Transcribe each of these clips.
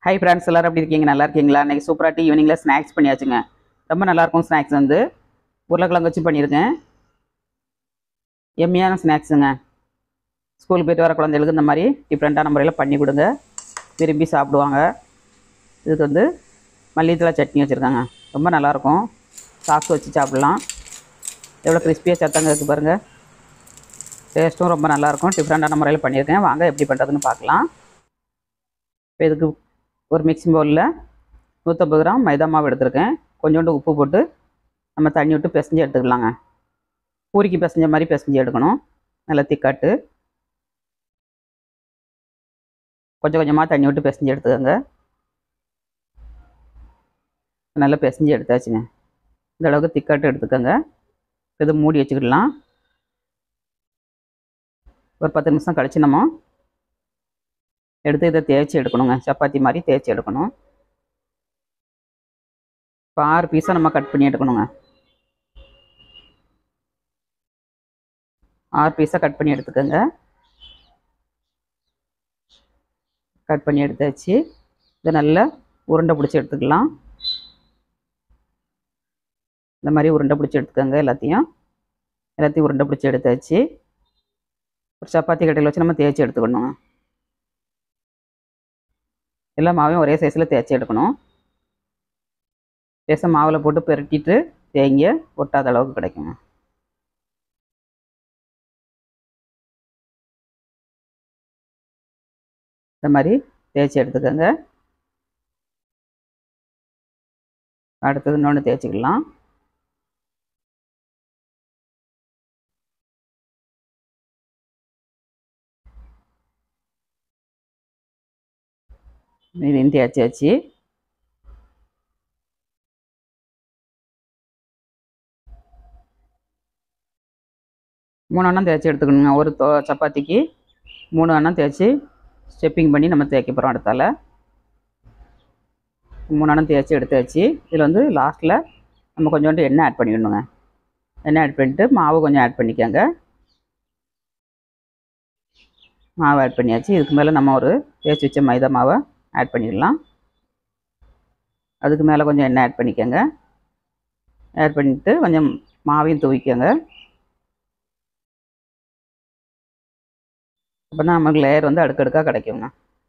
hi friends எல்லாரும் எப்படி இருக்கீங்க நல்லா இருக்கீங்களா இன்னைக்கு சூப்பராக டீ ஈவினிங்கில் ஸ்நாக்ஸ் பண்ணியாச்சுங்க ரொம்ப நல்லாயிருக்கும் ஸ்நாக்ஸ் வந்து உருளைக்கிழங்கு வச்சு பண்ணியிருக்கேன் எம்மியான ஸ்நாக்ஸுங்க ஸ்கூல் போயிட்டு வர குழந்தைகளுக்கு இந்த மாதிரி டிஃப்ரெண்ட்டான முறையில் பண்ணி கொடுங்க விரும்பி சாப்பிடுவாங்க இதுக்கு வந்து மல்லித்தலை சட்னி வச்சுருக்காங்க ரொம்ப நல்லாயிருக்கும் சாஸ் வச்சு சாப்பிட்லாம் எவ்வளோ கிறிஸ்பியாக சத்தங்க இருக்குது பாருங்கள் டேஸ்ட்டும் ரொம்ப நல்லாயிருக்கும் டிஃப்ரெண்ட்டான முறையில் பண்ணியிருக்கேன் வாங்க எப்படி பண்ணுறதுன்னு பார்க்கலாம் இப்போ இதுக்கு ஒரு மிக்ஸிங் பவுலில் நூற்றம்பது கிராம் மைதா மாவு எடுத்திருக்கேன் கொஞ்சோண்டு உப்பு போட்டு நம்ம தண்ணி விட்டு பிசைஞ்சு எடுத்துக்கலாங்க பூரிக்கு பிசைஞ்ச மாதிரி பிசைஞ்சு எடுக்கணும் நல்லா திக்காட்டு கொஞ்சம் கொஞ்சமாக தண்ணி விட்டு பிசைஞ்சு எடுத்துக்கோங்க நல்லா பிசைஞ்சு எடுத்தாச்சுங்க இந்த அளவுக்கு திக்காட்டு எடுத்துக்கோங்க இது மூடி வச்சுக்கிடலாம் ஒரு பத்து நிமிஷம் கழிச்சு நம்ம எடுத்து இதை தேய்ச்சி எடுக்கணுங்க சப்பாத்தி மாதிரி தேய்ச்சி எடுக்கணும் இப்போ ஆறு பீஸாக நம்ம கட் பண்ணி எடுக்கணுங்க ஆறு பீஸாக கட் பண்ணி எடுத்துக்கோங்க கட் பண்ணி எடுத்தாச்சு இதை நல்லா உருண்டை பிடிச்சி எடுத்துக்கலாம் இந்த மாதிரி உருண்டை பிடிச்சி எடுத்துக்கோங்க எல்லாத்தையும் எல்லாத்தையும் உருண்டை பிடிச்சி எடுத்தாச்சு ஒரு சப்பாத்தி கட்டையில் வச்சு நம்ம தேய்ச்சி எடுத்துக்கணும் எல்லா மாவையும் ஒரே சைஸில் தேய்ச்சி எடுக்கணும் லேசாக மாவில் போட்டு பெரட்டிட்டு தேய்ங்க ஒட்டாத அளவுக்கு கிடைக்குங்க இந்த மாதிரி தேய்ச்சி எடுத்துக்கோங்க அடுத்தது இன்னொன்று தேய்ச்சிக்கலாம் இதையும் தேய்ச்சாச்சு மூணு எண்ணம் தேய்ச்சி எடுத்துக்கணுங்க ஒரு தோ சப்பாத்திக்கு மூணு எண்ணம் தேய்ச்சி ஸ்டெப்பிங் பண்ணி நம்ம தேய்க்க போகிறோம் அடுத்தால மூணு எண்ணம் தேய்ச்சி எடுத்தாச்சு இதில் வந்து லாஸ்ட்டில் நம்ம கொஞ்சோண்டு எண்ணெய் ஆட் பண்ணிடணுங்க எண்ணெய் ஆட் பண்ணிட்டு மாவு கொஞ்சம் ஆட் பண்ணிக்கோங்க மாவு ஆட் பண்ணியாச்சு இதுக்கு மேலே நம்ம ஒரு தேய்ச்சி வச்ச மைதா மாவை ஆட் பண்ணிடலாம் அதுக்கு மேலே கொஞ்சம் எண்ணெய் ஆட் பண்ணிக்கோங்க ஆட் பண்ணிவிட்டு கொஞ்சம் மாவையும் தூவிக்கோங்க அப்போ தான் நமக்கு லேயர் வந்து அடுக்கடுக்காக கிடைக்குங்க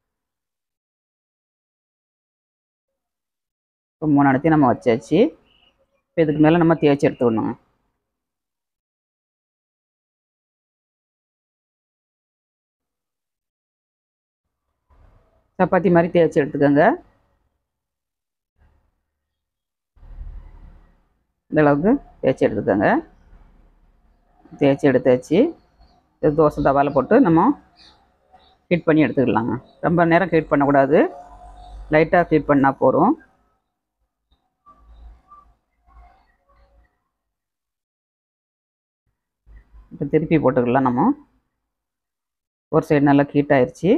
இப்போ மூணு இடத்தையும் நம்ம வச்சாச்சு இப்போ இதுக்கு மேலே நம்ம தேய்ச்சி எடுத்துக்கணுங்க சப்பாத்தி மாதிரி தேய்ச்சி எடுத்துக்கோங்க இந்த அளவுக்கு தேய்ச்சி எடுத்துக்கோங்க தேய்ச்சி எடுத்தாச்சு இது தோசை தவாவில் போட்டு நம்ம ஹீட் பண்ணி எடுத்துக்கலாங்க ரொம்ப நேரம் ஹீட் பண்ணக்கூடாது லைட்டாக ஹீட் பண்ணால் போதும் இப்போ திருப்பி போட்டுக்கலாம் நம்ம ஒரு சைடு நல்லா ஹீட் ஆயிடுச்சு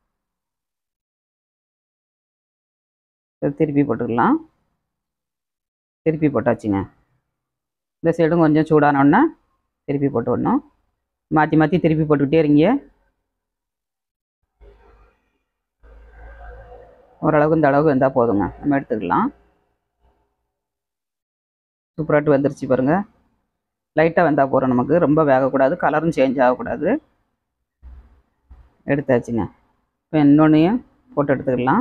திருப்பி போட்டுக்கலாம் திருப்பி போட்டாச்சுங்க இந்த சைடும் கொஞ்சம் சூடானோடனே திருப்பி போட்டு விடணும் மாற்றி மாற்றி திருப்பி போட்டுக்கிட்டே இருங்க ஓரளவுக்கு இந்த அளவுக்கு வந்தால் போதுங்க நம்ம எடுத்துக்கலாம் சூப்பராட்டு வந்துருச்சு பாருங்கள் லைட்டாக வந்தால் போகிறோம் நமக்கு ரொம்ப வேகக்கூடாது கலரும் சேஞ்ச் ஆகக்கூடாது எடுத்தாச்சுங்க இப்போ இன்னொன்றையும் போட்டு எடுத்துக்கலாம்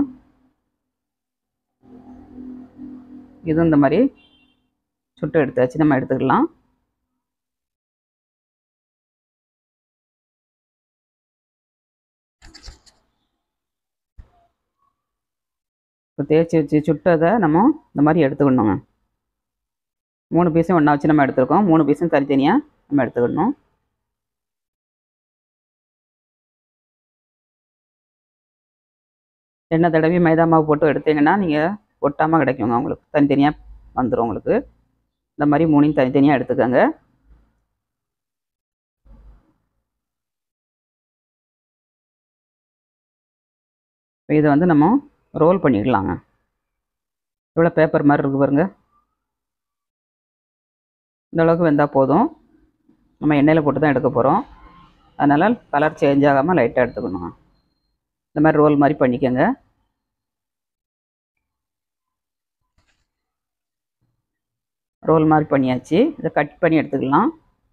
இதுவும் இந்த மாதிரி சுட்டு எடுத்தாச்சு நம்ம எடுத்துக்கலாம் இப்போ தேய்ச்சி வச்சு சுட்டதை நம்ம இந்த மாதிரி எடுத்துக்கணுங்க மூணு பீஸும் ஒன்றா வச்சு நம்ம எடுத்துருக்கோம் மூணு பீஸும் தனித்தனியாக நம்ம எடுத்துக்கணும் எண்ணெய் தடவி மைதா மாவு போட்டு எடுத்தீங்கன்னா நீங்கள் ஒட்டாமல் கிடைக்குங்க உங்களுக்கு தனித்தனியாக வந்துடும் உங்களுக்கு இந்த மாதிரி மூணையும் தனித்தனியாக எடுத்துக்கோங்க இதை வந்து நம்ம ரோல் பண்ணிடலாங்க இவ்வளோ பேப்பர் மாதிரி இருக்கு பாருங்க இந்த அளவுக்கு வெந்தால் போதும் நம்ம எண்ணெயில் போட்டு தான் எடுக்க போகிறோம் அதனால் கலர் சேஞ்ச் ஆகாமல் லைட்டாக எடுத்துக்கணுங்க இந்த மாதிரி ரோல் மாதிரி பண்ணிக்கோங்க ரோல் மாதிரி பண்ணியாச்சு இதை கட் பண்ணி எடுத்துக்கலாம்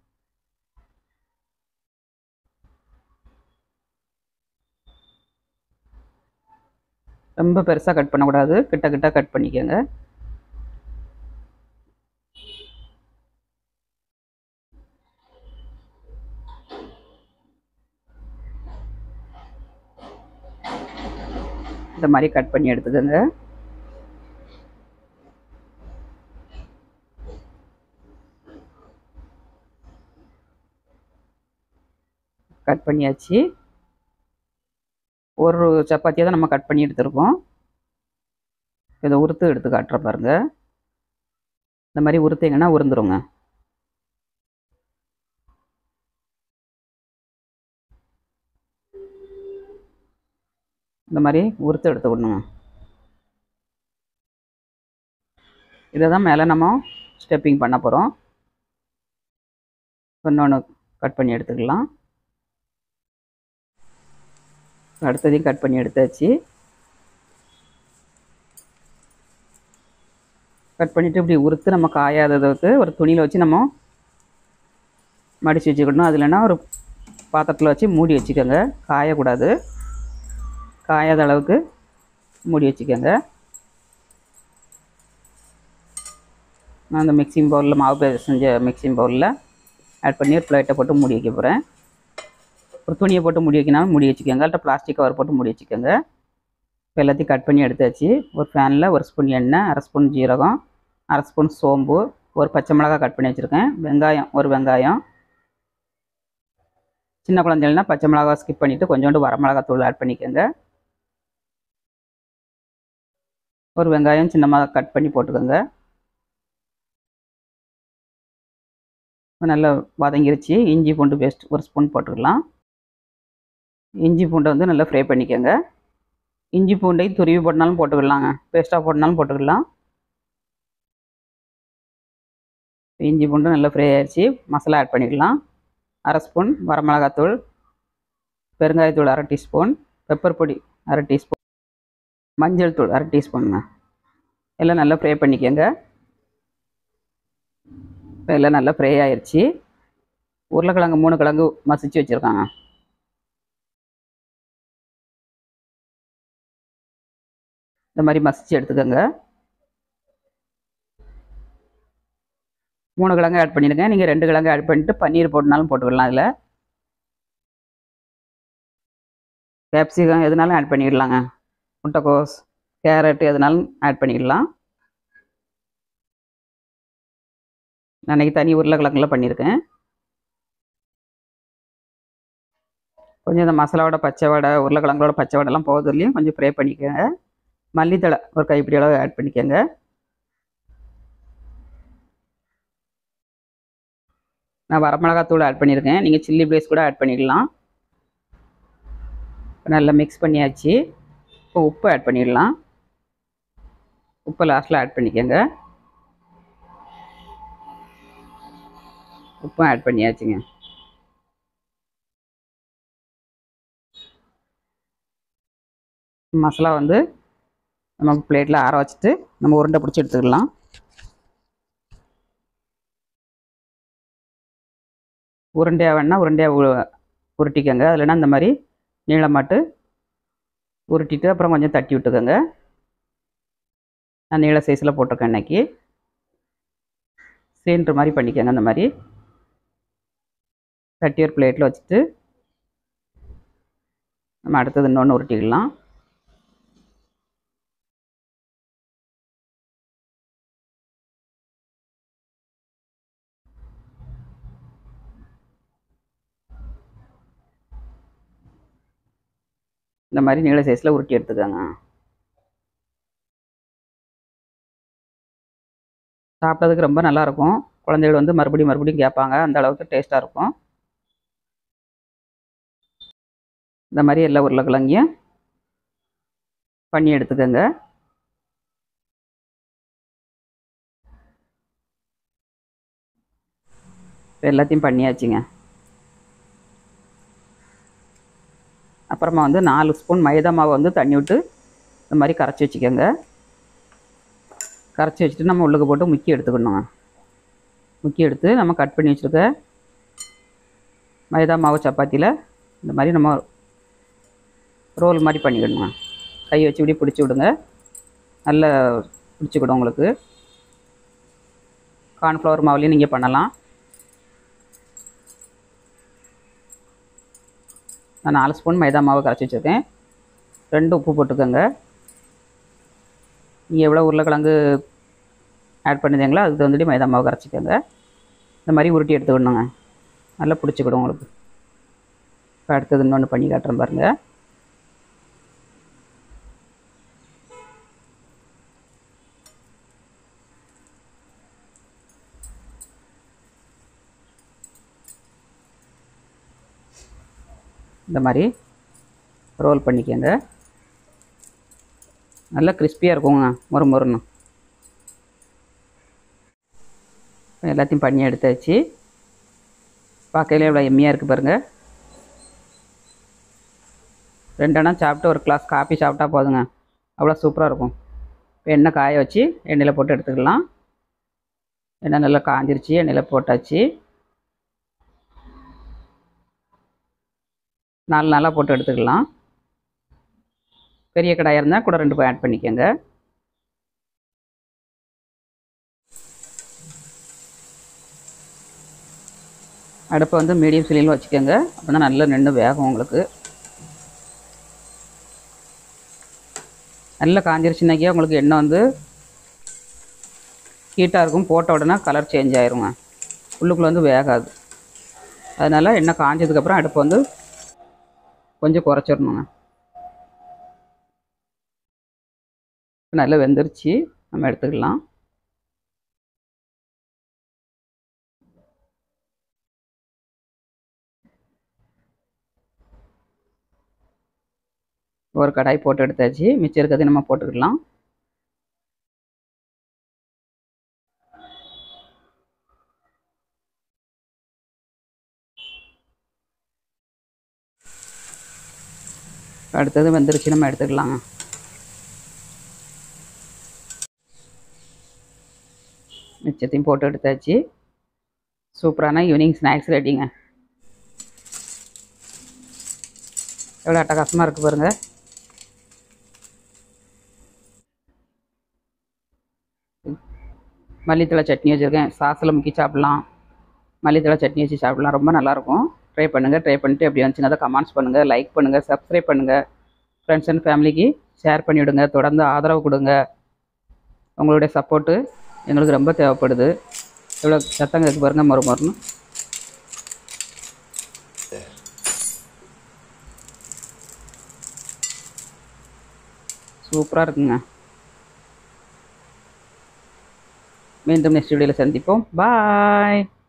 ரொம்ப பெருசாக கட் பண்ணக்கூடாது கிட்ட கிட்ட கட் பண்ணிக்கோங்க இந்த மாதிரி கட் பண்ணி எடுத்துக்கோங்க கட் பண்ணியாச்சு ஒரு சப்பாத்தியை தான் நம்ம கட் பண்ணி எடுத்துருக்கோம் இதை உறுத்து எடுத்து காட்டுற பாருங்க இந்த மாதிரி உறுத்திங்கன்னா உருந்துருங்க இந்த மாதிரி உறுத்து எடுத்துக்கணுங்க இதை தான் மேலே நம்ம ஸ்டெப்பிங் பண்ண போகிறோம் இன்னொன்று கட் பண்ணி எடுத்துக்கலாம் அடுத்ததையும் கட் பண்ணி எடுத்தாச்சு கட் பண்ணிவிட்டு இப்படி உறுத்து நம்ம காயாததுக்கு ஒரு துணியில் வச்சு நம்ம மடித்து வச்சுக்கணும் அது இல்லைன்னா ஒரு பாத்திரத்தில் வச்சு மூடி வச்சுக்கோங்க காயக்கூடாது காயாத அளவுக்கு மூடி வச்சுக்கோங்க நான் அந்த மிக்சிங் பவுலில் மாவு செஞ்ச மிக்சிங் பவுலில் ஆட் பண்ணி ஒரு பிளேட்டை போட்டு மூடி வைக்க போகிறேன் ஒரு துணியை போட்டு மூடி வைக்கணும் மூடி வச்சுக்கோங்க இல்லை பிளாஸ்டிக் கவர் போட்டு மூடி வச்சுக்கோங்க இப்போ எல்லாத்தையும் கட் பண்ணி எடுத்தாச்சு ஒரு ஃபேனில் ஒரு ஸ்பூன் எண்ணெய் அரை ஸ்பூன் ஜீரகம் அரை ஸ்பூன் சோம்பு ஒரு பச்சை மிளகா கட் பண்ணி வச்சுருக்கேன் வெங்காயம் ஒரு வெங்காயம் சின்ன குழந்தைகள்னா பச்சை மிளகா ஸ்கிப் பண்ணிவிட்டு கொஞ்சோண்டு வரமிளகாத்தூள் ஆட் பண்ணிக்கோங்க ஒரு வெங்காயம் சின்னமாக கட் பண்ணி போட்டுக்கோங்க நல்லா வதங்கிருச்சு இஞ்சி பூண்டு பேஸ்ட் ஒரு ஸ்பூன் போட்டுக்கலாம் இஞ்சி பூண்டை வந்து நல்லா ஃப்ரை பண்ணிக்கோங்க இஞ்சி பூண்டை துருவி போட்டனாலும் போட்டுக்கலாங்க பேஸ்ட்டாக போட்டனாலும் போட்டுக்கலாம் இஞ்சி பூண்டு நல்லா ஃப்ரை ஆயிடுச்சு மசாலா ஆட் பண்ணிக்கலாம் அரை ஸ்பூன் வரமிளகாத்தூள் பெருங்காயத்தூள் அரை டீஸ்பூன் பெப்பர் பொடி அரை டீஸ்பூன் மஞ்சள் தூள் அரை டீஸ்பூனுங்க எல்லாம் நல்லா ஃப்ரை பண்ணிக்கோங்க இப்போ எல்லாம் நல்லா ஃப்ரை ஆயிடுச்சு உருளைக்கிழங்கு மூணு கிழங்கு மசிச்சு வச்சுருக்காங்க இந்த மாதிரி மசிச்சு எடுத்துக்கோங்க மூணு கிழங்கு ஆட் பண்ணிடுங்க நீங்கள் ரெண்டு கிழங்கு ஆட் பண்ணிட்டு பன்னீர் போட்டனாலும் போட்டுக்கலாம் அதில் கேப்சிகம் எதுனாலும் ஆட் பண்ணிடலாங்க முட்டைக்கோஸ் கேரட் எதுனாலும் ஆட் பண்ணிடலாம் நான் அன்றைக்கி தனி உருளைக்கிழங்குல பண்ணியிருக்கேன் கொஞ்சம் இந்த மசாலாவோட பச்சை வடை உருளைக்கிழங்களோட பச்சை வடைலாம் போகிறதுலையும் கொஞ்சம் ஃப்ரை பண்ணிக்கோங்க மல்லித்தழை ஒரு கைப்பிடி அளவு ஆட் பண்ணிக்கோங்க நான் வரமிளகாத்தூள் ஆட் பண்ணியிருக்கேன் நீங்கள் சில்லி ப்ளேஸ் கூட ஆட் பண்ணிடலாம் நல்லா மிக்ஸ் பண்ணியாச்சு இப்போ உப்பு ஆட் பண்ணிடலாம் உப்பு லாஸ்ட்டில் ஆட் பண்ணிக்கோங்க உப்பும் ஆட் பண்ணியாச்சுங்க மசாலா வந்து நம்ம பிளேட்டில் ஆற வச்சுட்டு நம்ம உருண்டை பிடிச்சி எடுத்துக்கலாம் உருண்டையாக வேணால் உருண்டையாக உ- உருட்டிக்கோங்க இல்லைன்னா இந்த மாதிரி நீளமாட்டு உருட்டிட்டு அப்புறம் கொஞ்சம் தட்டி விட்டுக்கோங்க நான் நீள சைஸில் போட்டிருக்கேன் இன்னைக்கு சீன்ற மாதிரி பண்ணிக்கோங்க அந்த மாதிரி தட்டி ஒரு பிளேட்டில் வச்சுட்டு நம்ம அடுத்தது இன்னொன்று உருட்டிக்கலாம் இந்த மாதிரி நீள சைஸில் உருட்டி எடுத்துக்கோங்க சாப்பிட்றதுக்கு ரொம்ப நல்லாயிருக்கும் குழந்தைகள் வந்து மறுபடியும் மறுபடியும் கேட்பாங்க அந்த அளவுக்கு டேஸ்ட்டாக இருக்கும் இந்த மாதிரி எல்லா உருளைக்கிழங்கையும் பண்ணி எடுத்துக்கோங்க இப்ப எல்லாத்தையும் பண்ணியாச்சுங்க அப்புறமா வந்து நாலு ஸ்பூன் மைதா மாவை வந்து தண்ணி விட்டு இந்த மாதிரி கரைச்சி வச்சுக்கோங்க கரைச்சி வச்சுட்டு நம்ம உள்ளுக்கு போட்டு முக்கி எடுத்துக்கணுங்க முக்கி எடுத்து நம்ம கட் பண்ணி வச்சுருக்க மைதா மாவு சப்பாத்தியில் இந்த மாதிரி நம்ம ரோல் மாதிரி பண்ணிக்கிடணுங்க கை வச்சு இப்படி பிடிச்சி விடுங்க நல்லா பிடிச்சிக்கிடும் உங்களுக்கு கார்ன்ஃப்ளவர் மாவுலேயும் நீங்கள் பண்ணலாம் நான் நாலு ஸ்பூன் மைதா மாவு கரைச்சி வச்சுருக்கேன் ரெண்டு உப்பு போட்டுக்கோங்க நீங்கள் எவ்வளோ உருளைக்கிழங்கு ஆட் பண்ணுதீங்களோ அதுக்கு தகுந்தபடி மைதா மாவு கரைச்சிக்கோங்க இந்த மாதிரி உருட்டி எடுத்துக்கணுங்க நல்லா பிடிச்சிக்கிடும் உங்களுக்கு இப்போ அடுத்தது இன்னொன்று பண்ணி காட்டுறேன் பாருங்கள் இந்த மாதிரி ரோல் பண்ணிக்கோங்க நல்லா கிறிஸ்பியாக இருக்குங்க முறு முறுன்னு எல்லாத்தையும் பண்ணி எடுத்தாச்சு பார்க்கையில எவ்வளோ எம்மியாக இருக்குது பாருங்கள் ரெண்டெண்ணா சாப்பிட்டு ஒரு கிளாஸ் காஃபி சாப்பிட்டா போதுங்க அவ்வளோ சூப்பராக இருக்கும் இப்போ எண்ணெய் காய வச்சு எண்ணெயில் போட்டு எடுத்துக்கலாம் எண்ணெய் நல்லா காஞ்சிருச்சு எண்ணெயில் போட்டாச்சு நாலு நாளாக போட்டு எடுத்துக்கலாம் பெரிய கடாயாக இருந்தால் கூட ரெண்டு ஆட் பண்ணிக்கோங்க அடுப்பை வந்து மீடியம் ஃப்ளேமில் வச்சுக்கோங்க அப்போ தான் நல்லா நின்று வேகும் உங்களுக்கு நல்லா காஞ்சிருச்சுனாக்கே உங்களுக்கு எண்ணெய் வந்து ஹீட்டாக இருக்கும் போட்ட உடனே கலர் சேஞ்ச் ஆயிருங்க உள்ளுக்குள்ளே வந்து வேகாது அதனால் எண்ணெய் காஞ்சதுக்கப்புறம் அடுப்பு வந்து கொஞ்சம் குறைச்சிடணுங்க நல்லா வெந்துருச்சு நம்ம எடுத்துக்கலாம் ஒரு கடாய் போட்டு எடுத்தாச்சு மிச்சம் இருக்கிறதையும் நம்ம போட்டுக்கலாம் அடுத்தது வெந்துருச்சு நம்ம எடுத்துக்கலாங்க மிச்சத்தையும் போட்டு எடுத்தாச்சு சூப்பரான ஈவினிங் ஸ்நாக்ஸ் ரெடிங்க எவ்வளோ அட்டகாசமாக இருக்குது பாருங்கள் மல்லித்தழை சட்னி வச்சுருக்கேன் சாஸில் முக்கி சாப்பிட்லாம் மல்லித்தழை சட்னி வச்சு சாப்பிட்லாம் ரொம்ப நல்லாயிருக்கும் ட்ரை பண்ணுங்கள் ட்ரை பண்ணிட்டு எப்படி வந்துச்சுன்னா அதை கமெண்ட்ஸ் பண்ணுங்கள் லைக் பண்ணுங்கள் சப்ஸ்கிரைப் பண்ணுங்கள் ஃப்ரெண்ட்ஸ் அண்ட் ஃபேமிலிக்கு ஷேர் பண்ணிவிடுங்க தொடர்ந்து ஆதரவு கொடுங்க உங்களுடைய சப்போர்ட்டு எங்களுக்கு ரொம்ப தேவைப்படுது எவ்வளோ சத்தங்க இருக்கு பாருங்கள் மறு மறுன்னு சூப்பராக இருக்குங்க மீண்டும் நெக்ஸ்ட் வீடியோவில் சந்திப்போம் பாய்